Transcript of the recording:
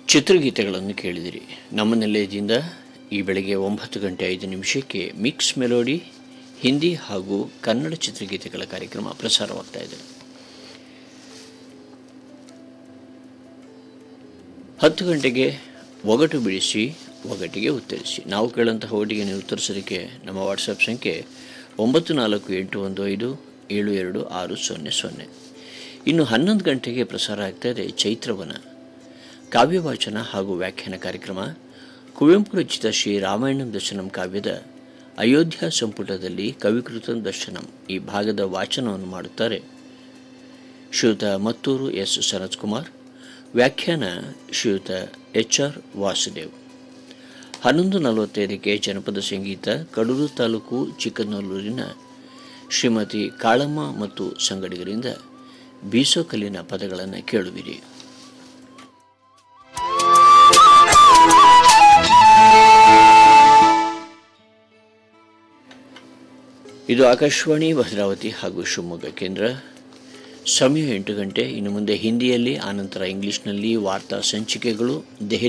ಚಿತ್ರಗೀತೆಗಳನ್ನು ಕೇಳಿದಿರಿ ನಮ್ಮ ನಿಲಯದಿಂದ ಈ ಬೆಳಗ್ಗೆ ಒಂಬತ್ತು ಗಂಟೆ ಐದು ನಿಮಿಷಕ್ಕೆ ಮಿಕ್ಸ್ ಮೆಲೋಡಿ ಹಿಂದಿ ಹಾಗೂ ಕನ್ನಡ ಚಿತ್ರಗೀತೆಗಳ ಕಾರ್ಯಕ್ರಮ ಪ್ರಸಾರವಾಗ್ತಾ ಇದೆ ಹತ್ತು ಗಂಟೆಗೆ ಒಗಟು ಬಿಡಿಸಿ ಒಗಟಿಗೆ ಉತ್ತರಿಸಿ ನಾವು ಕೇಳಂತಹ ಒಟ್ಟಿಗೆ ನೀವು ಉತ್ತರಿಸೋದಕ್ಕೆ ನಮ್ಮ ವಾಟ್ಸಪ್ ಸಂಖ್ಯೆ ಒಂಬತ್ತು ನಾಲ್ಕು ಎಂಟು ಒಂದು ಐದು ಏಳು ಎರಡು ಆರು ಸೊನ್ನೆ ಸೊನ್ನೆ ಇನ್ನು ಹನ್ನೊಂದು ಗಂಟೆಗೆ ಪ್ರಸಾರ ಆಗ್ತಾ ಇದೆ ಚೈತ್ರವನ ಕಾವ್ಯವಾಚನ ಹಾಗೂ ವ್ಯಾಖ್ಯಾನ ಕಾರ್ಯಕ್ರಮ ಕುವೆಂಪು ರಚಿತ ಶ್ರೀ ರಾಮಾಯಣಂ ದರ್ಶನಂ ಕಾವ್ಯದ ಅಯೋಧ್ಯ ಸಂಪುಟದಲ್ಲಿ ಕವಿಕೃತ ದರ್ಶನಂ ಈ ಭಾಗದ ವಾಚನವನ್ನು ಮಾಡುತ್ತಾರೆ ಶ್ರೀಯುತ ಮತ್ತೂರು ಎಸ್ ಸನತ್ ಕುಮಾರ್ ವ್ಯಾಖ್ಯಾನ ಶ್ರೀಯುತ ಎಚ್ ಆರ್ ವಾಸುದೇವ್ ಹನ್ನೊಂದು ನಲವತ್ತೈದಕ್ಕೆ ಜನಪದ ಸಂಗೀತ ಕಡೂರು ತಾಲೂಕು ಚಿಕ್ಕನಲ್ಲೂರಿನ ಶ್ರೀಮತಿ ಕಾಳಮ್ಮ ಮತ್ತು ಸಂಗಡಿಗರಿಂದ ಬೀಸೋಕಲ್ಲಿನ ಪದಗಳನ್ನು ಕೇಳುವಿರಿ ಇದು ಆಕಾಶವಾಣಿ ಭದ್ರಾವತಿ ಹಾಗೂ ಶಿವಮೊಗ್ಗ ಕೇಂದ್ರ ಸಮಯ ಎಂಟು ಗಂಟೆ ಇನ್ನು ಮುಂದೆ ಹಿಂದಿಯಲ್ಲಿ ಆನಂತರ ಇಂಗ್ಲಿಷ್ನಲ್ಲಿ ವಾರ್ತಾ ಸಂಚಿಕೆಗಳು ದೆಹಲಿ